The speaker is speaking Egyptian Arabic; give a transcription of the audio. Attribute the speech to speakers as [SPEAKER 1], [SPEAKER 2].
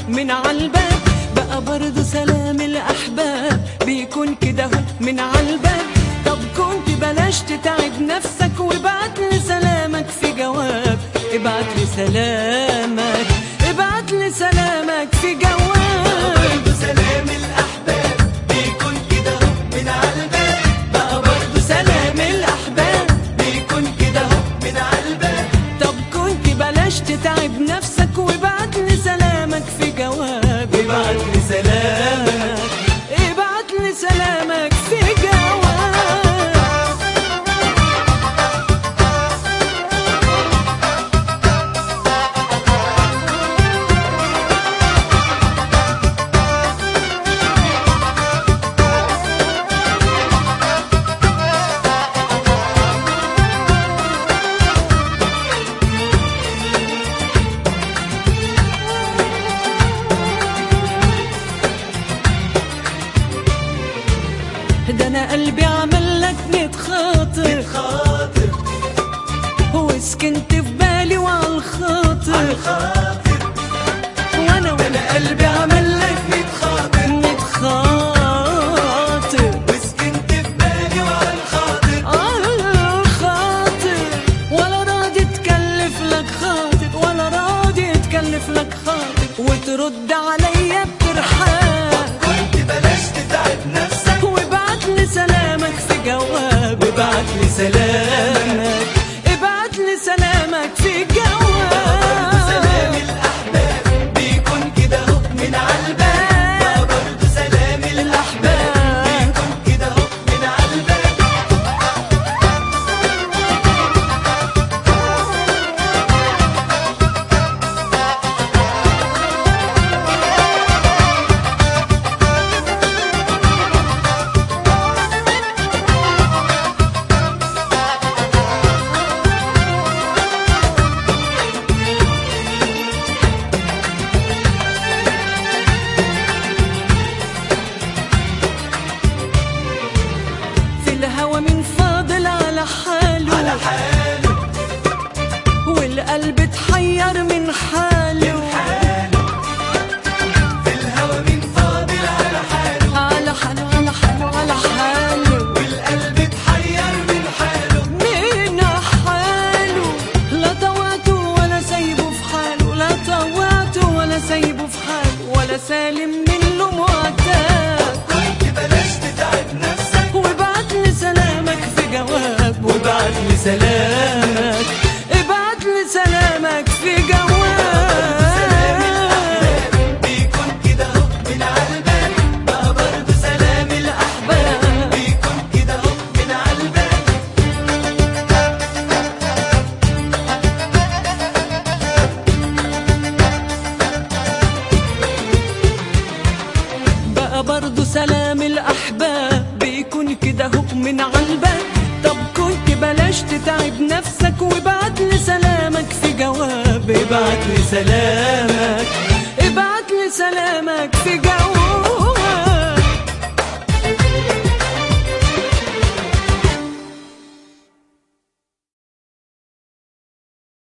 [SPEAKER 1] من عالباب بقى برضو سلام الأحباب بيكون كده هو من عالباب طب كنت بلاش تتعب نفسك وابعت لي سلامك في جواب ابعت لي سلامك ابعت لي سلامك في جواب
[SPEAKER 2] سلام الأحباب بيكون كده هو من عالباب بقى برضه
[SPEAKER 1] سلام الأحباب
[SPEAKER 2] بيكون كده هو من عالباب
[SPEAKER 1] طب كنت بلاش تتعب نفسك وابعت لي سلامك في جواب
[SPEAKER 2] ابعت لي سلامك
[SPEAKER 1] ابعت لي سلامك في جواب ده انا قلبي عمل لك ميت خاطر
[SPEAKER 2] خاطر
[SPEAKER 1] وسكنت في بالي وعلى الخاطر
[SPEAKER 2] خاطر
[SPEAKER 1] وانا وانا قلبي عمل لك
[SPEAKER 2] ميت خاطر
[SPEAKER 1] ميت خاطر
[SPEAKER 2] وسكنت في بالي وعلى الخاطر
[SPEAKER 1] على الخاطر ولا راضي تكلف لك خاطر ولا راضي تكلف لك خاطر وترد عليا بترحاب
[SPEAKER 2] كنت بلاش تتعب نفسك
[SPEAKER 1] وابعت لي سلامك في جواب
[SPEAKER 2] وابعت لي سلامك
[SPEAKER 1] ابعت لي سلامك في
[SPEAKER 2] سلام
[SPEAKER 1] جواب
[SPEAKER 2] الأحباب بيكون كده هو من عالباب بقى برضه سلام الأحباب بيكون كده هو من عالباب
[SPEAKER 1] في الهوى من فاضل على حاله
[SPEAKER 2] على حاله
[SPEAKER 1] والقلب اتحير من حاله
[SPEAKER 2] حاله في الهوى من فاضل على حاله
[SPEAKER 1] على حاله على حاله على حاله
[SPEAKER 2] والقلب اتحير من حاله
[SPEAKER 1] من حاله لا طوعته ولا سايبه في حاله لا طوعته ولا سايبه في حاله ولا سالم منه معتاد
[SPEAKER 2] كنت بلاش تتعب نفسك
[SPEAKER 1] وابعت لي سلامك في جواب
[SPEAKER 2] وابعت لي سلامك
[SPEAKER 1] ابعت لي سلامك في
[SPEAKER 2] سلام
[SPEAKER 1] جواب
[SPEAKER 2] الأحباب بيكون كده هو من عالباب بقى برضه سلام الأحباب بيكون كده هو من عالباب
[SPEAKER 1] بقى برضو سلام الأحباب بيكون كده هو من عالباب طب كنت بلاش تتعب نفسك وابعت لي سلامك في جواب
[SPEAKER 2] ابعت لي سلامك
[SPEAKER 1] ابعت لي سلامك في جواب